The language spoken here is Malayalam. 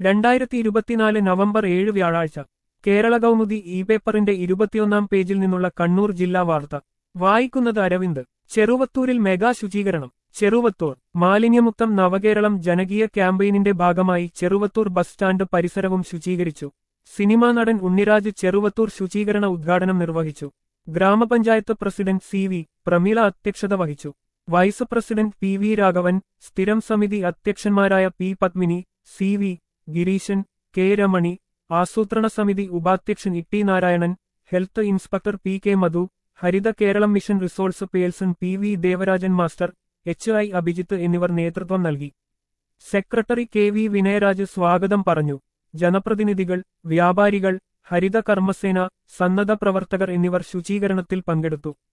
രണ്ടായിരത്തി ഇരുപത്തിനാല് നവംബർ ഏഴ് വ്യാഴാഴ്ച കേരള കൗമുദി ഇ പേപ്പറിന്റെ ഇരുപത്തിയൊന്നാം പേജിൽ നിന്നുള്ള കണ്ണൂർ ജില്ലാ വാർത്ത വായിക്കുന്നത് അരവിന്ദ് ചെറുവത്തൂരിൽ മെഗാ ശുചീകരണം ചെറുവത്തൂർ മാലിന്യമുക്തം നവകേരളം ജനകീയ ക്യാമ്പയിനിന്റെ ഭാഗമായി ചെറുവത്തൂർ ബസ് സ്റ്റാൻഡ് പരിസരവും ശുചീകരിച്ചു സിനിമാ നടൻ ഉണ്ണിരാജ് ചെറുവത്തൂർ ശുചീകരണ ഉദ്ഘാടനം നിർവഹിച്ചു ഗ്രാമപഞ്ചായത്ത് പ്രസിഡന്റ് സി വി പ്രമീള അധ്യക്ഷത വഹിച്ചു vice president P V Raghavan സ്ഥിരം സമിതി അധ്യക്ഷന്മാരായ P Padmini C V Gireeshan K Ramani ആസൂത്രണ സമിതി ഉപാധ്യക്ഷൻ Itty Narayanan health inspector P K Madhu Haritha Keralam mission resource person P V Devarajan master H I Abhijith എന്നിവർ നേതൃത്വം നൽകി സെക്രട്ടറി കെ വി വിനയരാജ് സ്വാഗതം പറഞ്ഞു ജനപ്രതിനിധികൾ വ്യാപാരികൾ ഹരിത കർമ്മസേന സന്നദ്ധ പ്രവർത്തകർ എന്നിവർ ശുചീകരണത്തിൽ പങ്കെടുത്തു